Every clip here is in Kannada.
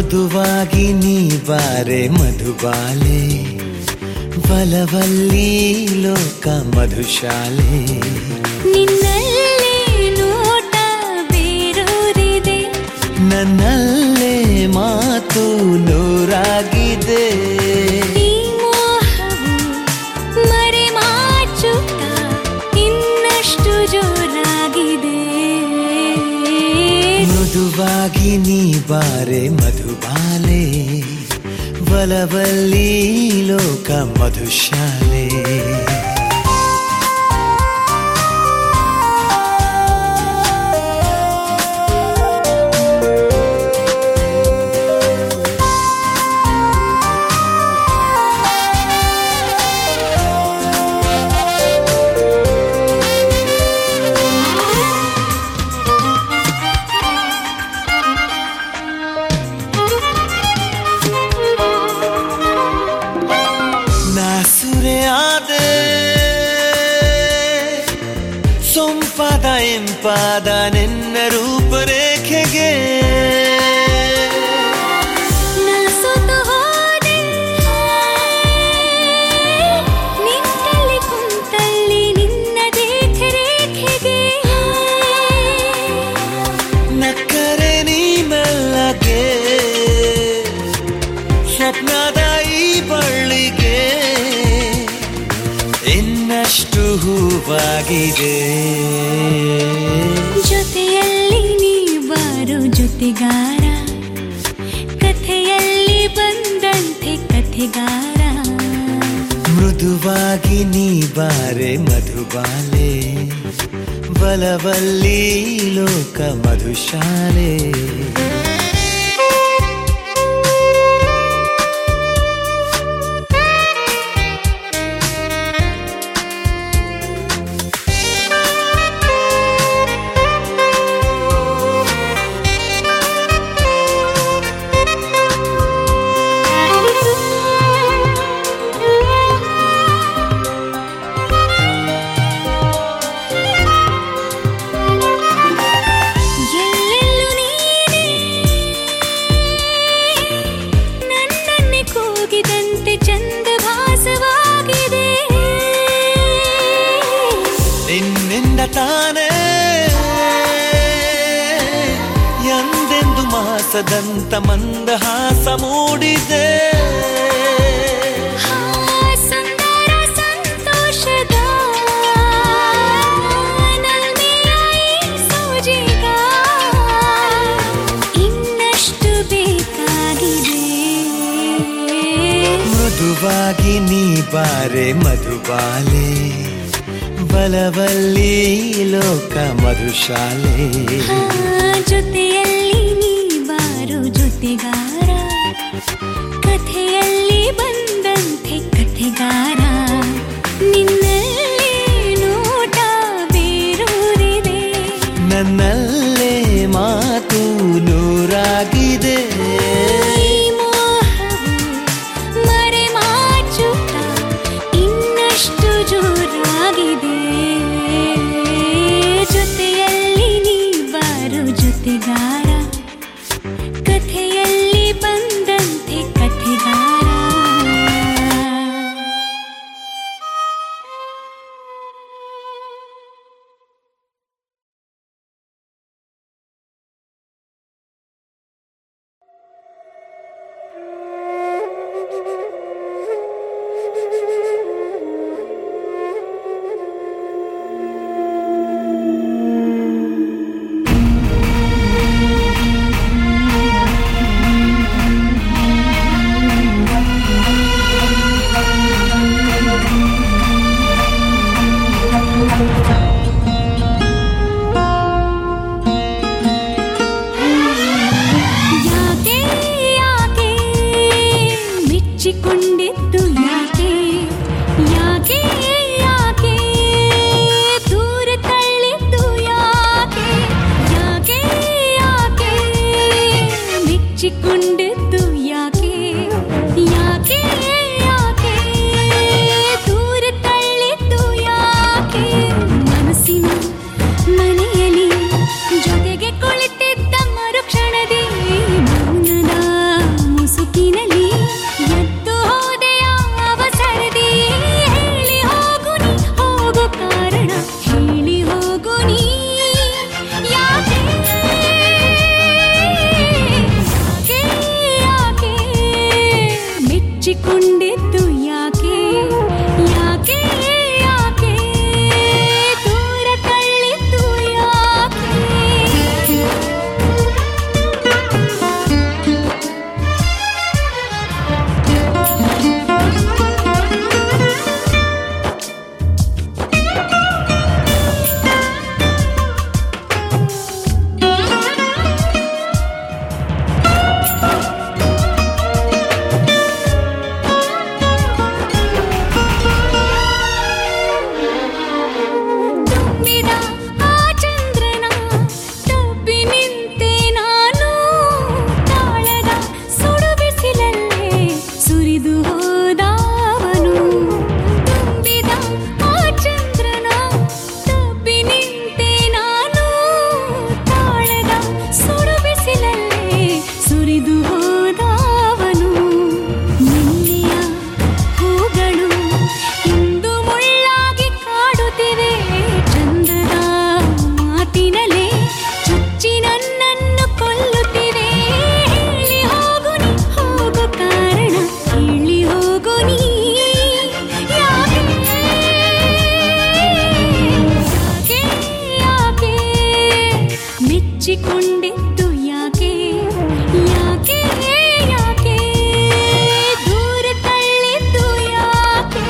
ಮೃದುವಾಗಿ ನೀ ಬಾರೆ ಮಧುಬಾಲೆ ಬಲವಲ್ಲಿ ಲೋಕ ಮಧುಶಾಲೆ ನಿನ್ನಲ್ಲೇ ನೋಟ ಬೇರೂರಿದೆ ನನ್ನಲ್ಲೇ ಮಾತು ನೂರಾಗಿದೆ ಈ ಮೋಹವು ಮರೆಮಾಚುತ್ತ ಇನ್ನಷ್ಟು ಜೋರಾಗಿದೆ ಮೃದುವಾಗಿ ನೀ ಬಾರೆ ಮಧುಬಾಲೆ ಬಲವಲ್ಲಿ ಲೋಕ ಮಧುಶಾಲೆ ನಾಸುರೆ ಆದೆ ಸೊಂಪಾದ ಎಂಪಾದ ನಿನ್ನ ರೂಪರೇಖೆಗೆ ನಾ ಸೋತು ಹೋದೆ ನಿಂತಲ್ಲಿ ಕುಂತಲ್ಲಿ ನಿನ್ನ ರೇಖೆಗೆ ನಕ್ಕರೆ ನೀ ಮೆಲ್ಲಗೆ ಸ್ವಪ್ನದ ಈ ಬಳ್ಳಿಗೆ ಇನ್ನಷ್ಟು ಹೂವಾಗಿದೆ ಜೊತೆಯಲ್ಲಿ ನೀ ಬಾರು ಜೊತೆಗಾರ ಕಥೆಯಲ್ಲಿ ಬಂದಂತೆ ಕಥೆಗಾರ ಮೃದುವಾಗಿ ನೀ ಬಾರೆ ಮಧುಬಾಲೆ ಬಲವಲ್ಲಿ ಲೋಕ ಮಧುಶಾಲೆ ಎಲ್ಲೆಲ್ಲೂ ನೀನೇ ನನ್ನನ್ನೇ ಕೂಗಿದಂತೆ ಚಂದ ಭಾಸವಾಗಿದೆ ನಿನ್ನಿಂದ ತಾನೇ ಎಂದೆಂದು ಮಾಸದಂತ ಮಂದಹಾಸ ಮೂಡಿದೆ ಹಾ, ಸುಂದರ ಸಂತೋಷದ ನಲ್ಮೆಯ ಈ ಸೋಜಿಗ ಇನ್ನಷ್ಟು ಬೇಕಾಗಿದೆ ಮೃದುವಾಗಿ ನೀ ಬಾರೆ ಮಧುಬಾಲೆ ಬಲವಲ್ಲಿ ಲೋಕ ಮಧುಶಾಲೆ ಆ, ಜೊತೆಯಲ್ಲಿ ನೀ ಬಾರು ಜೊತೆಗಾರ ಕಥೆಯಲ್ಲಿ ಬಂದಂತೆ ಕಥೆಗಾರ ನಿನ್ನಲ್ಲಿ ನೋಟ ಬೇರೂರಿದೆ ನನ್ನಲ್ಲೇ ಮಾತು ನೂರಾಗಿದೆ ಈ ಮೋಹವು ಮರೆಮಾಚುತ್ತ ಇನ್ನಷ್ಟು ಜೋರಾಗಿದೆ ಜೊತೆಯಲ್ಲಿ ನೀ ಬಾರು ಜೊತೆಗಾರ ಕಥೆಯಲ್ಲಿ ಬಂದಂತೆ ಕಥೆಗಾರ ಯಾಕೆ ಯಾಕೆ ಮೆಚ್ಚಿಕೊಂಡಿದ್ದು ಯಾಕೆ ಯಾಕೆ ಯಾಕೆ ದೂರ ತಳ್ಳಿದ್ದು ಯಾಕೆ ಯಾಕೆ ಯಾಕೆ ಮೆಚ್ಚಿಕೊಂಡಿದ್ದು ಯಾಕೆ ಯಾಕೆ ಯಾಕೆ ದೂರ ತಳ್ಳಿದ್ದು ಯಾಕೆ ಮನಸ್ಸಿನ ಮನೆಯಲ್ಲಿ ಜೊತೆಗೆ ಕುಳಿತಿದ್ದ ಮರುಕ್ಷಣದಿ ಮೌನದ ಮನಸ್ಸಿಂಡಿತ್ತು ಯಾಕೆ ಯಾಕೆ ಯಾಕೆ ದೂರ ತಳ್ಳಿದ್ದು ಯಾಕೆ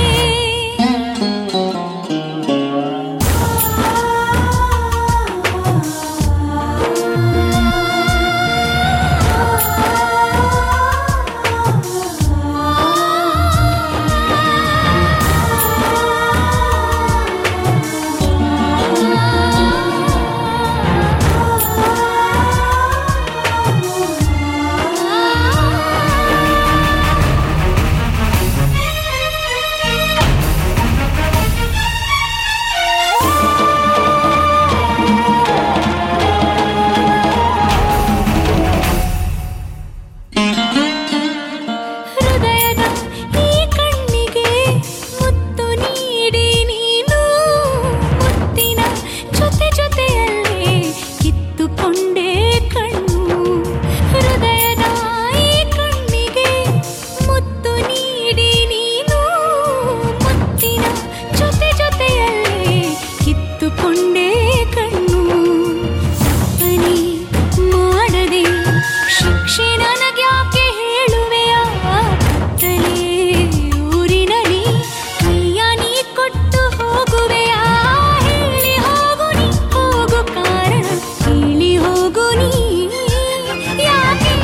ಹೃದಯದ ಈ ಕಣ್ಣಿಗೆ ಮುತ್ತು ನೀಡಿ ನೀನು ಮುತ್ತಿನ ಜೊತೆ ಜೊತೆಯಲ್ಲೇ ಕಿತ್ತುಕೊಂಡೆ ಕಣ್ಣು ಹೃದಯದ ಈ ಕಣ್ಣಿಗೆ ಮುತ್ತು ನೀಡಿ ನೀನು ಮುತ್ತಿನ ಜೊತೆ ಜೊತೆಯಲ್ಲೇ ಕಿತ್ತುಕೊಂಡೆ ಕಣ್ಣು ತಪ್ಪನೆ ಮಾಡದೆ ಶಿಕ್ಷೆ ನನಗ್ಯಾಕೆ ಹೇಳುವೆಯ ಕತ್ತಲೆ ಊರಿನಲ್ಲಿ ಕೈಯ ನೀ ಕೊಟ್ಟು ಹೋಗುವೆಯ ಹೇಳಿ ಹೋಗು ನೀ ಹೋಗು ಕಾರಣ ಹೇಳಿ ಹೋಗು ನೀ ಯಾಕೆ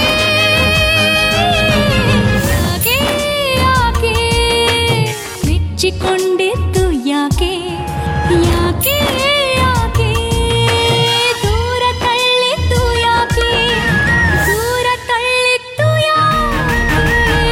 ಯಾಕೆ ಯಾಕೆ ಮೆಚ್ಚಿಕೊಂಡಿದ್ದು ಯಾಕೆ ಯಾಕೆ ಯಾಕೆ ದೂರ ತಳ್ಳಿದ್ದು ಯಾಕೆ ದೂರ ತಳ್ಳಿದ್ದು ಯಾಕೆ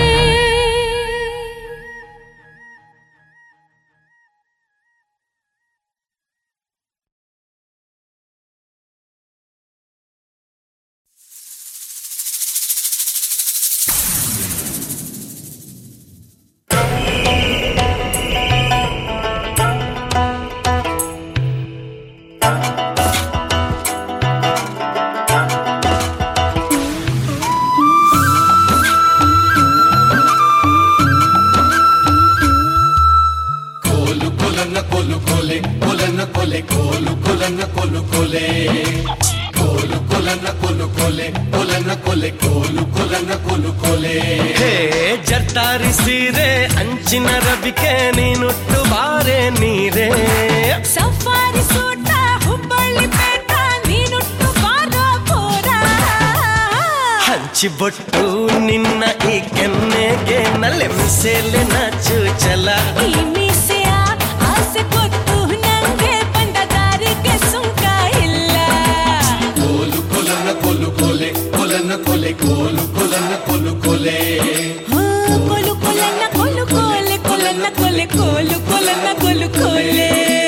ಕೋಲು ಕೊಲನ್ನ ಕೊಲು ಕೊಲೆ ಕೊಲನ್ನ ಕೊಲೆ ಕೋಲು ಕೊಲನ್ನ ಕೊಲು ಕೊಲೆ ಕೋಲು ಕೊಲನ್ನ ಕೊಲು ಕೊಲೆ ಕೊಲನ್ನ ಕೊಲೆ ಕೋಲು ಕೊಲನ್ನ ಕೊಲು ಕೊಲೆ ಹೇ ಜರ್ತಾರಿ ಸೀರೆ ಅಂಚಿನ ರಬಿಕೆ ನೀನುಟ್ಟು ಬಾರೆ ನೀರೇ ಸಫಾರಿ ಸೂಟ ಹುಬ್ಬಳ್ಳಿ ಪೇಟ ನೀನುಟ್ಟು ಬಾರ ಪೋರ ಹಂಚಿ ಬೊಟ್ಟು ನಿನ್ನ ಈ ಕೆನ್ನೆಗೆ ನಲ್ಲೆ ಮಿಸೆಲೆ ನಾಚು ಚಲ ಈ ಮೀಸೆಯ ಆಸೆ ಕೊಟ್ಟು ನಂಗೆ ಬಂದ ದಾರಿಗೆ ಸುಂಕ ಇಲ್ಲ ಕೋಲು ಕೊಲನ್ನ ಕೊಲು ಕೊಲೆ ಕೊಲನ್ನ ಕೊಲೆ ಕೋಲು ಕೊಲನ್ನ ಕೊಲು ಕೊಲೆ ಹೋ, ಕೊಲು ಕೊಲನ್ನ ಕೊಲು ಕೋಲೆ ಕೊಲನ್ನ ಕೊಲೆ ಕೋಲು ಕೊಲನ್ನ ಕೊಲು ಕೋಲೆ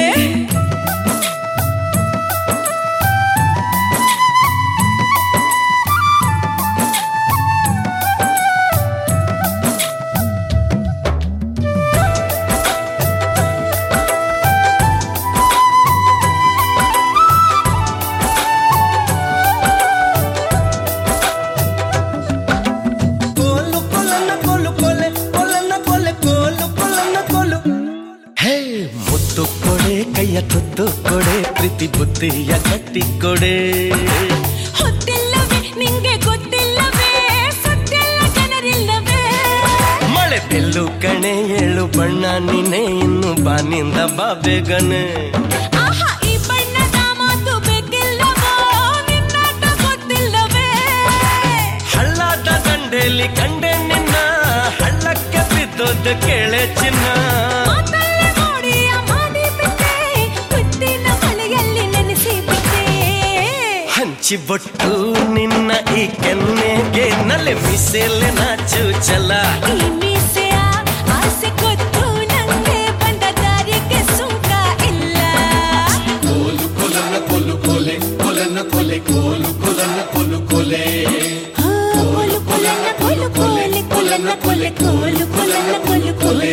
ಕೋಲು ಕೊಲನ್ನ ಕೊಲು ಕೊಲೆ ಕೊಲನ್ನ ಕೊಲೆ ಕೋಲು ಕೊಲನ್ನ ಕೊಲು ಹೇ ಮುತ್ತು ಕೊಡೆ ಕೈಯ ತುತ್ತು ಕೊಡೆ ಪ್ರೀತಿ ಬುದ್ಧಿಯ ಕಟ್ಟಿ ಕೊಡೆ ಹೊತ್ತಿಲ್ಲವೇ ನಿಂಗೆ ಗೊತ್ತಿಲ್ಲವೇ ಸತ್ತೆಲ್ಲ ಜನರಿಲ್ಲವೇ ಮಳೆ ಬೆಲ್ಲು ಕಣೆ ಏಳು ಬಣ್ಣ ನೀನೆ ಇನ್ನು ಬಾನಿಂದ ಬಾ ಬೇಗನೆ ಆಹಾ ಈ ಬಣ್ಣದ ಮಾತು ಬೇಕಿಲ್ಲವೋ ನಿನ್ನಾಟ ಗೊತ್ತಿಲ್ಲವೇ ಹಳ್ಳದ ದಂಡೆಲಿ ಕಂಡೆ ನಿನ್ನ ಹಳ್ಳಕ್ಕೆ ಬಿದ್ದೋದು ಕೇಳೆ ಚಿನ್ನ ಮಾತಲ್ಲೇ ಮೋಡಿಯ ಮಾಡಿಬಿಟ್ಟೆ ಮುತ್ತಿನ ಮಳೆಯಲ್ಲಿ ನೆನೆಸಿ ಬಿಟ್ಟೆ ಹಂಚಿ ಬೊಟ್ಟು ನಿನ್ನ ಈ ಕೆನ್ನೆಗೆ ನಲೆ ಮಿಸೆಲೆ ನಾಚು ಚಲ ಈ ಮೀಸೆಯ ಆಸೆ ಕೊಟ್ಟು ನಂಗೆ ಬಂದ ದಾರಿಗೆ ಸುಂಕ ಇಲ್ಲ ಕೋಲು ಕೊಲನ್ನ ಕೊಲು ಕೊಲೆ ಕೊಲನ್ನ ಕೊಲೆ ಕೋಲು ಕೊಲನ್ನ ಕೊಲು ಕೊಲೆ ಹೋ, ಕೊಲು ಕೊಲನ್ನ ಕೊಲು ಕೋಲೆ ಕೊಲನ್ನ ಕೊಲೆ ಕೋಲು ಕೊಲನ್ನ ಕೊಲು ಕೋಲೆ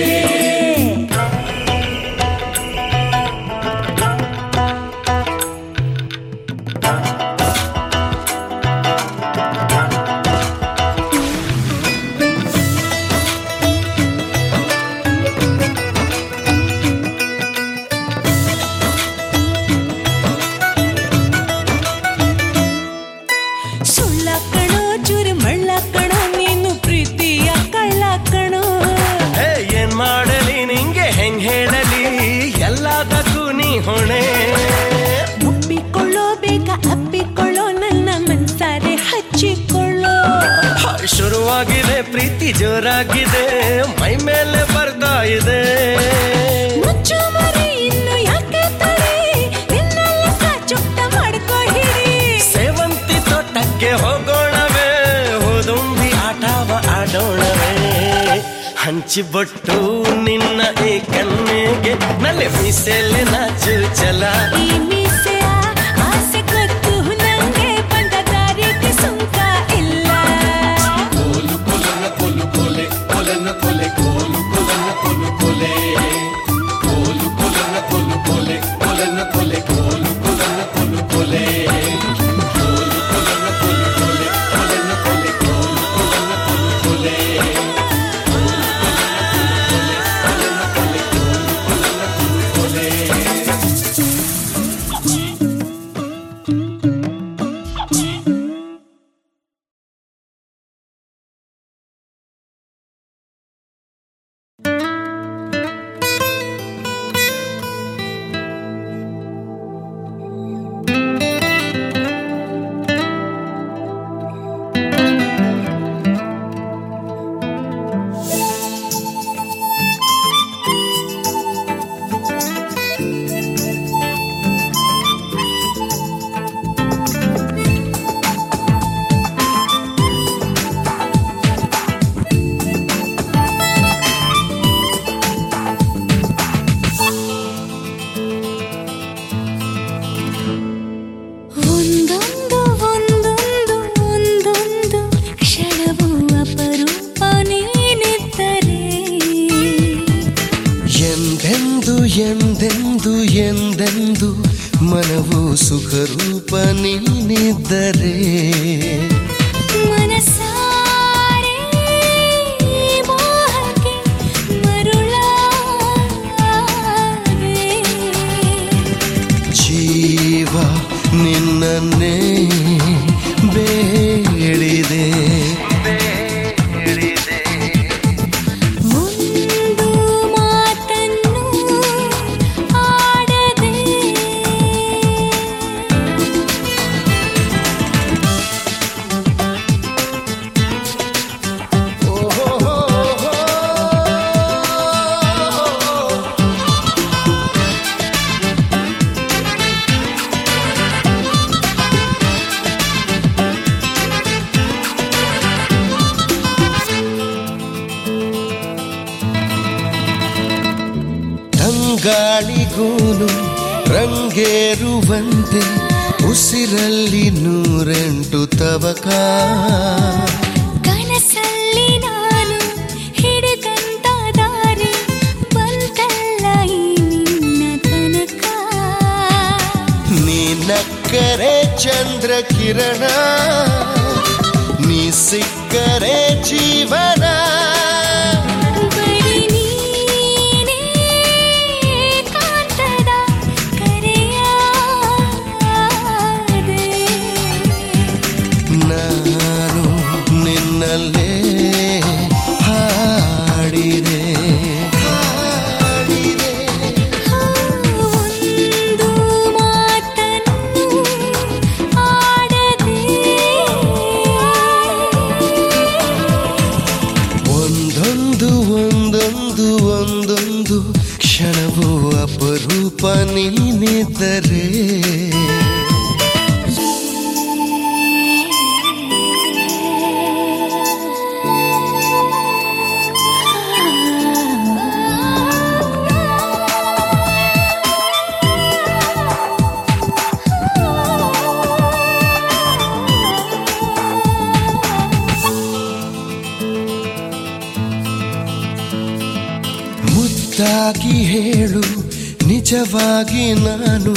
ಶುರುವಾಗಿದೆ ಪ್ರೀತಿ ಜೋರಾಗಿದೆ ಮೈ ಮೇಲೆ ಬರ್ತಾ ಇದೆ ಮುಚ್ಚು ಮರೆ ಇನ್ನು ಯಾಕೆ ತಡೆ ನಿನ್ನ ಲೆಕ್ಕ ಚುಕ್ತ ಮಾಡ್ಕೊ ಹಿಡಿ ಸೇವಂತಿ ತೋಟಕ್ಕೆ ಹೋಗೋಣವೇ ಹೋದುಂಬಿ ಆಟವ ಆಡೋಣವೇ ಹಂಚಿಬೊಟ್ಟು ನಿನ್ನ ಈ ಕಣ್ಣಿಗೆ ನಲ್ಲಿ ಮೀಸೆಲೆ ನಾಚು ಚಲ ಈ ಮೀಸೆಯ ಆಸೆ ಗೊತ್ತು ನಂಗೆ ಬಂದ ದಾರಿಗೆ ಸುಂಕ ಇಲ್ಲ ಕೋಲು ಕೊಲನ ಕೊಲು ಕೊಲೆ ಕೊಲನ ಕೊಲೆ ಕೋಲು ಕೊಲನ ಕೊಲು ಕೊಲೆ ಕೋಲು ಕೊಲನ ಕೊಲು ಕೊಲೆ ಕೊಲನ ಕೊಲೆ ಕೋಲು ಕೊಲನ ಕೊಲು ಕೊಲೆ ಕೋಲು ಕೊಲನ ಕೊಲು ಕೊಲೆ ಕೊಲನ ಕೊಲೆ ಕೋಲು ಕೊಲನ ಕೊಲು ಕೊಲೆ ಒಂದೊಂದು ಒಂದೊಂದು ಒಂದೊಂದು ಕ್ಷಣವು ಅಪರೂಪ ನೀನಿದ್ದರೆ ಎಂದೆಂದು ಎಂದೆಂದು ಎಂದೆಂದು ಮನವು ಸುಖರೂಪ ನೀನಿದ್ದರೆ ಮನಸಾರೆ ಮೋಹಕ್ಕೆ ಮರುಳಾದೆ ಜೀವ ನಿನ್ನನ್ನೇ ಬೇಡಿದೆ ಬೇಡಿದೆ ಒಂದು ಮಾತನ್ನು ಆಡದೆ ತಂಗಾಳಿಗೂನು ರಂಗೇರುವಂತೆ ಉಸಿರಲ್ಲಿ ನೂರೆಂಟು ತವಕ ಕನಸಲ್ಲಿ ನಾನು ಹಿಡಿದಂತ ದಾರಿ ಬಂತಲ್ಲ ಈ ನಿನ್ನ ತನಕ ನೀನಕ್ಕರೆ ಚಂದ್ರ ಕಿರಣ ನೀ ಸಿಕ್ಕರೆ ಜೀವನ ಬರೀ ನೀನೇ ಕಾಂತದ ಕರೆಯಾದೆ ನಾನು ನಿನ್ನಲ್ಲೇ ಹಾಡಿದೆ ಹಾಡಿದೆ ಒಂದು ಮಾತನ್ನು ಆಡದೆ ಒಂದೊಂದು ಒಂದೊಂದು ಒಂದೊಂದು ಕ್ಷಣವು ಅಪರೂಪ ನೀನಿದ್ದರೆ ಮುದ್ದಾಗಿ ಹೇಳು ನಿಜವಾಗಿ ನಾನು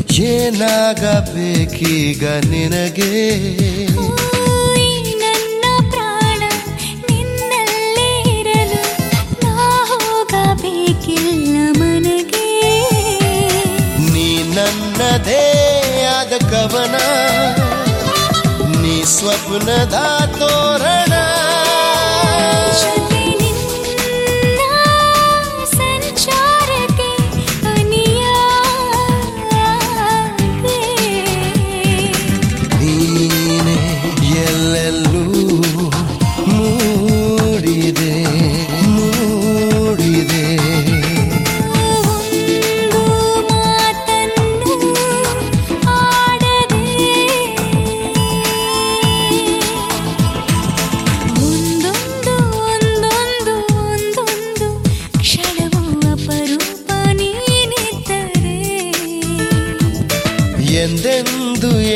ಏನಾಗಬೇಕೀಗ ನಿನಗೆ ಈ ನನ್ನ ಪ್ರಾಣ ನಿನ್ನಲ್ಲೇ ಇರಲು ನಾ ಹೋಗಬೇಕಿಲ್ಲ ಮನಗೆ ನೀ ನನ್ನದೇ ಆದ ಕವನ ನೀ ಸ್ವಪ್ನದ ತೋರಣ ಜೊತೆ ನಿನ್ನ ಸಂಚಾರಕ್ಕೆ ಅನಿಯಾದೆ ನೀನೆ ಎಲ್ಲೆಲ್ಲೂ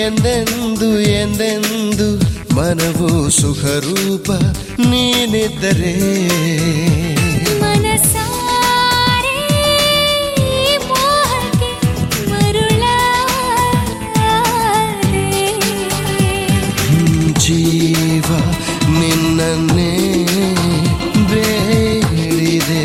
ಎಂದೆಂದು ಎಂದೆಂದು ಮನವು ಸುಖರೂಪ ನೀನಿದ್ದರೆ ಮನಸಾರೆ ಮೋಹಕ್ಕೆ ಮರುಳಾರೆ ಜೀವ ನಿನ್ನನ್ನೇ ಬೇಡಿದೆ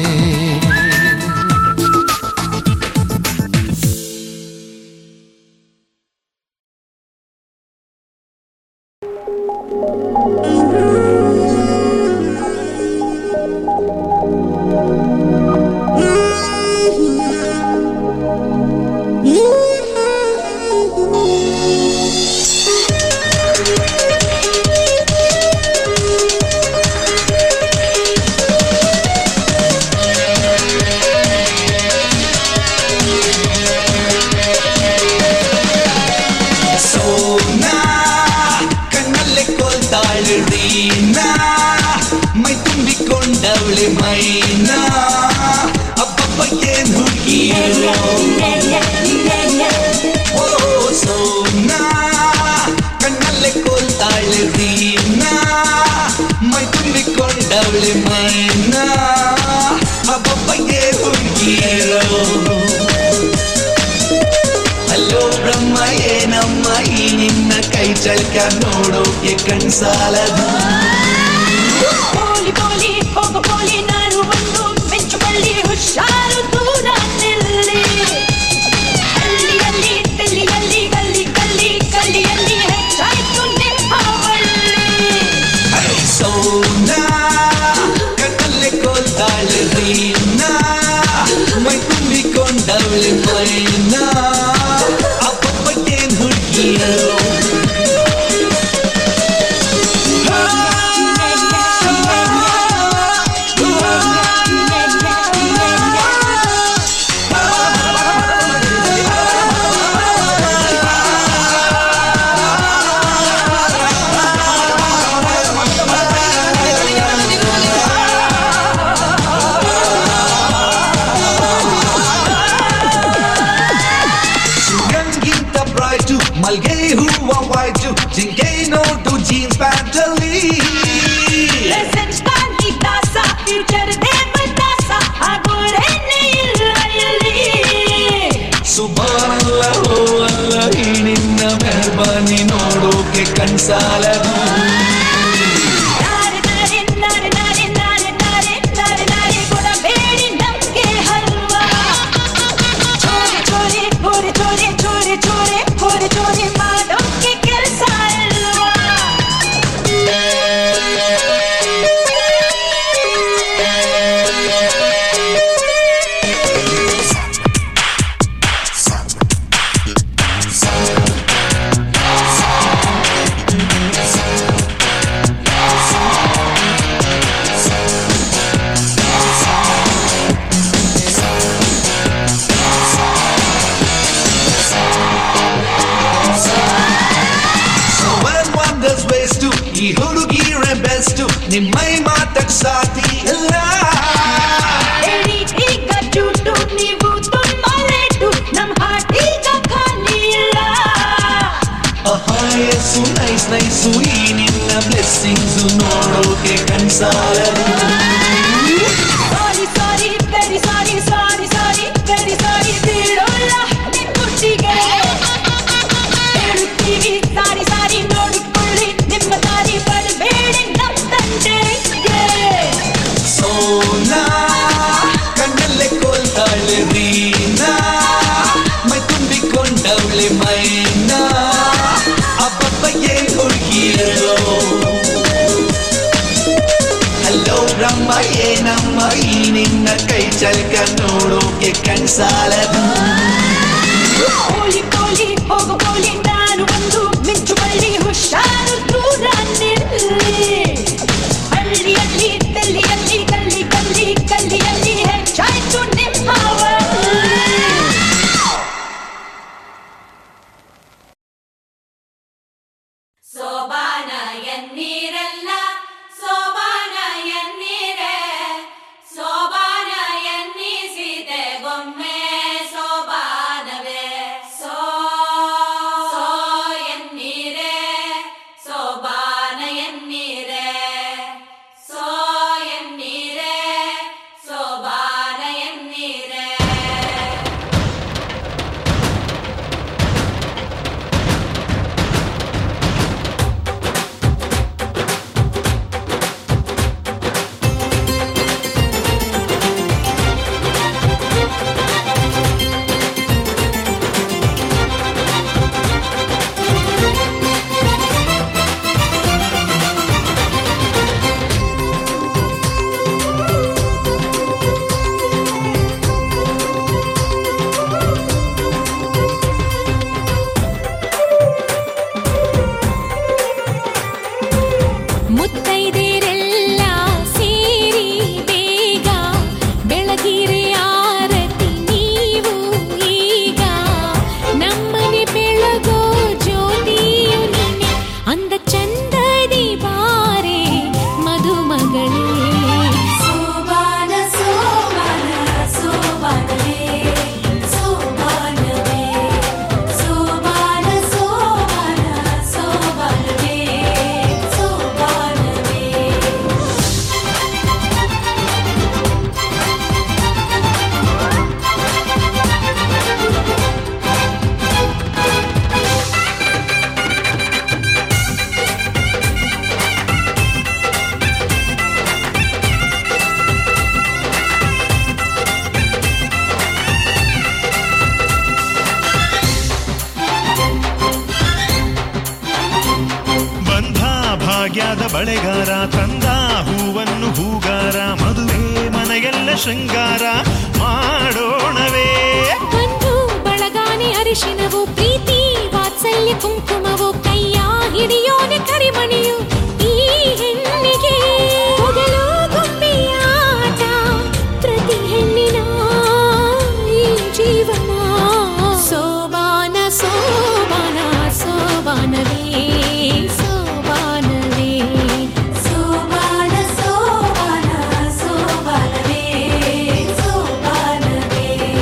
ಸೋನಾ ಕಣ್ಣಲ್ಲೇ ಕೊಲ್ತಾಳೆ ರೀನಾ ಮೈ ತುಂಬಿಕೊಂಡವಳೆ ಮೈನಾ ಅಬ್ಬಬ್ಬ ಏನ್ ಹುಡುಗಿಯೋ ಓ ಸೋನಾ ಕಣ್ಣಲ್ಲೇ ಕೊಲ್ತಾಳೆ ರೀನಾ ಮೈ ತುಂಬಿಕೊಂಡವಳೆ ಮೈನಾ ಅಬ್ಬಬ್ಬ ಏನ್ ಹುಡುಗಿಯೋ ಅಲ್ಲೋ ಬ್ರಹ್ಮ ಏನಮ್ಮ ಈ ನಿನ್ನ ಕೈ ಚಳಕ ನೋಡೋಕೆ ಕಣ್ಸಾಲದು ಪೋಲಿ ಪೋಲಿ ಹೋಗ ಪೋಲಿ ನಾನು ಒಂದು ಮೆಂಚು ಬಳ್ಳಿ ಹುಷಾರು ದೂರ ನಿಲ್ಲಿ ಹಳ್ಳಿಯಲ್ಲಿ ತೆಲ್ಲಿಯಲ್ಲಿ ಗಲ್ಲಿ ಗಲ್ಲಿ ಗಲ್ಲಿಯಲ್ಲಿ ಹೆಚ್ಚಾಯ್ತು ನಿಮ್ಮವಳ್ಳಿ ಸೋನಾ ಕಣ್ಣಲ್ಲೇ ಕೊಲ್ತಾಳೆ ರೀನಾ ಮೈ ತುಂಬಿಕೊಂಡವಳೆ ಮೈನಾ ಅಪ್ಪಪ್ಪ ಏನ್ ಹುಡುಗಿಯೋ ಗಂಗಿಂತ ಬ್ರೈಟು ಮಲ್ಗೆ ಹೂವ ವೈಟು ಜಿಂಕೆ ನೋಟು ಜೀನ್ಸ್ ಪ್ಯಾಂಟಲ್ಲಿ ಪ್ರೆಸೆಂಟ್ ಕಾಂತಿ ದಾಸ ಫ್ಯೂಚರ್ ದೇವದಾಸ ಆಗೋರೇನೆ ಇಲ್ಲ ಇಲ್ಲಿ ಸುಬಾನಲ್ಲ ಓ ಅಲ್ಲ ಈ ನಿನ್ನ ಮೆಹರ್ಬಾನಿ ನೋಡೋಕೆ ಕಣ್ಸಾಲದು ನಾರೆ ನಾರೆ ನಾರೆ ನಾರೆ ನಾರೆ ನಾರೆ ನಾರೆ ನಾರೆ ಕೊಡಬೇಡಿ ನಮ್ಗೆ ಹಲ್ವಾ ಚೋರಿ ಚೋರಿ ಹೋರೆ ಚೋರಿ ಚೋರಿ ಚೋರಿ ಹೋರೆ ಚೋರಿ ಮಾಡೋಕೆ ಕೆಲಸ ಅಲ್ವಾ When wonders ways to ಈ ಹುಡುಗಿರೆ ಬೆಸ್ಟ್ ನಿಮ್ಮೈ ಮಾತಕ್ ಸಾತಿ ಇಲ್ಲ ಹೇಳಿ ಈಗ ಚೂಟು ನೀವು ತುಂಬಾ ಲೇಟು ನಮ್ ಹಾಟ್ ಈಗ ಖಾಲಿ ಇಲ್ಲ ಅಹಾಯಸು ನೈಸ್ ನೈಸು ಈ ನಿನ್ನ ಬ್ಲೆಸ್ಸಿಂಗ್ಸ್ ನೋಡೋಕೆ ಕಣ್ಸಾಲದು ಸಾರಿ ಸಾರಿ ವೆರಿ ಸಾರಿ ಸಾರಿ ಸಾರಿ ವೆರಿ ಸಾರಿ ಬೀಳೋಲ್ಲ ನಿನ್ ಮುಟ್ಟಿಗೆ ಹೇಳುತ್ತೀವಿ ಸಾರಿ ಸಾರಿ ನೋಡಿಕೊಳ್ಳಿ ನಿಮ್ಮ ದಾರಿ ಬರಬೇಡಿ ನಮ್ ತಂದೆಗೆ ಸೋನಾ ಕಣ್ಣಲ್ಲೇ ಕೊಲ್ತಾಳೆ ರೀನಾ ಮೈ ತುಂಬಿಕೊಂಡವಳೆ ಮೈನಾ ಅಬ್ಬಬ್ಬ ಏನ್ ಹುಡುಗಿಯೋ ಹಲೋ ಬ್ರಹ್ಮ ಏನಮ್ಮ ಈ ನಿನ್ನ ಕೈ ಚಳಕ ನೋಡೋಕೆ ಕಣ್ಸಾಲದು ಪೋಲಿ ಪೋಲಿ ಹೋಗು ಪೋಲಿ ನಾನು ಒಂದು ಮಿಂಚು ಬಳ್ಳಿ ಹುಷಾರು ದೂರ ನಿಲ್ಲಿ ಹಳ್ಳಿಯಲ್ಲಿ ತೆಲ್ಲಿಯಲ್ಲಿ ಗಲ್ಲಿ ಗಲ್ಲಿ ಗಲ್ಲಿಯಲ್ಲಿ ಹೆಚ್ಚಾಯ್ತು ನಿಮ್ಮವಳ್ಳಿ ಸೋಬಾನ ಎನ್ನೀರಲ್ಲ ಸೋಬಾನ ಎನ್ನೀರೆ ಸೋಬಾನ ಎನ್ನಿಸಿದೆ ಗೊಮ್ಮೆ ಸೋಬಾನವೇ ಸೋ ಸೋ ಎನ್ನ ಭಾಗ್ಯದ ಬಳೆಗಾರ ತಂದ ಹೂವನ್ನು ಹೂಗಾರ ಮದುವೆ ಮನೆಗೆಲ್ಲ ಶೃಂಗಾರ ಮಾಡೋಣವೇ ಬಂಧು ಬಳಗಾನೆ ಅರಿಶಿನವು ಪ್ರೀತಿ ವಾತ್ಸಲ್ಯ ಕುಂಕುಮವು ಕೈಯ ಹಿಡಿಯೋನೆ ಕರಿಮಣಿಯು ಈ ಹೆಣ್ಣಿಗೆ ಮೊದಲು ಗೊಂಬೆಯ ಆಟ ಪ್ರತಿ ಹೆಣ್ಣಿನ ಈ ಜೀವನ ಸೋಬಾನ ಸೋಬಾನ ಸೋಬಾನವೇ ಸೋಬಾನವೇ ಸೋಬಾನ ಸೋಬಾನ ಸೋಬಾನವೇ ಸೋಬಾನವೇ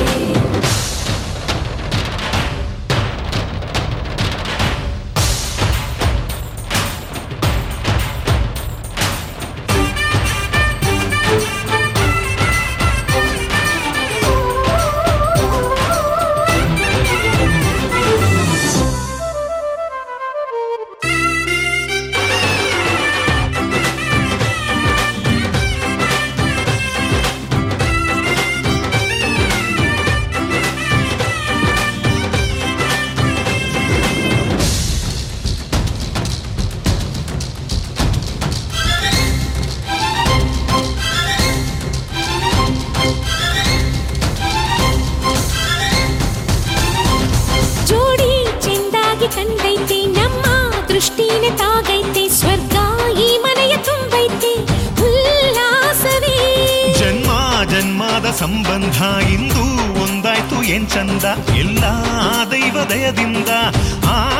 ಜೋಡಿ ಚೆಂದಾಗಿ ಕಂಡೈತೆ ನಮ್ಮ ದೃಷ್ಟಿನ ತಾಗೈತೆ ಸ್ವರ್ಗ ಈ ಮನೆಯ ತುಂಬೈತೆ ಉಲ್ಲಾಸವೇ ಜನ್ಮ ಜನ್ಮದ ಸಂಬಂಧ ಇಂದು ಒಂದಾಯ್ತು ಏನ್ ಚಂದ ಎಲ್ಲ ದೈವ ದಯದಿಂದ ಆ